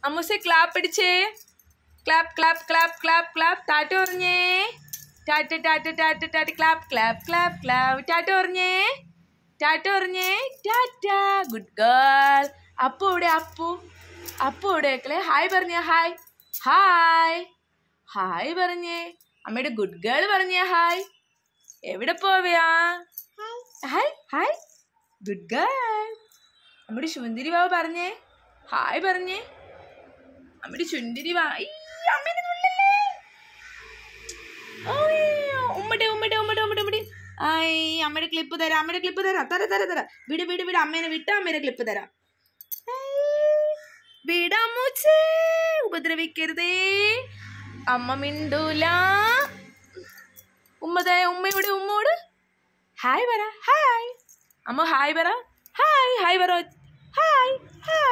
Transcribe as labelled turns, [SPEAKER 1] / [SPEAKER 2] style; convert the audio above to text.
[SPEAKER 1] അമ്മൂസെ clap അടിച്ചേ clap clap clap clap clap tata പറഞ്ഞേ tata tata tata tata clap clap clap clap tata പറഞ്ഞേ tata പറഞ്ഞേ Tata good girl Appu ഇവിടെ അപ്പു അപ്പു ഇവിടെ വെക്കലേ ഹായ് പറഞ്ഞേ ഹായ് ഹായ് ഹായ് പറഞ്ഞേ അമ്മയുടെ ഗുഡ് ഗേൾ പറഞ്ഞേ ഹായ് എവിടെ പോവയാ ഹായ് ഹായ് ഗുഡ് ഗേൾ നമ്മുടെ ശുന്തിരി ബാബു പറഞ്ഞേ ഹായ് പറഞ്ഞേ അമ്മയുടെ ചുന്തിരി വാ ഈ അമ്മേനെ നുള്ളല്ലേ ഓയ്യോ, ഉമ്മടെ ഉമ്മടെ ഉമ്മടെ ഉമ്മടെ ഉമ്മടെ ഐ അമ്മയുടെ ക്ലിപ്പ് തരാം അമ്മയുടെ ക്ലിപ്പ് തരാം തരാം തരാം തരാം വിട് വിട് വിട് അമ്മേനെ വിട്ട അമ്മയുടെ ക്ലിപ്പ് തരാം വിടാമൂച്ചേ ഉപദ്രവിക്കരുതേ അമ്മ മിണ്ടൂല ഉമ്മതേ ഉമ്മയുടെ ഉമ്മോട് ഹായ് പറ ഹായ് അമ്മ ഹായ് പറ ഹായ് ഹായ് പറ ഹായ് ഹായ്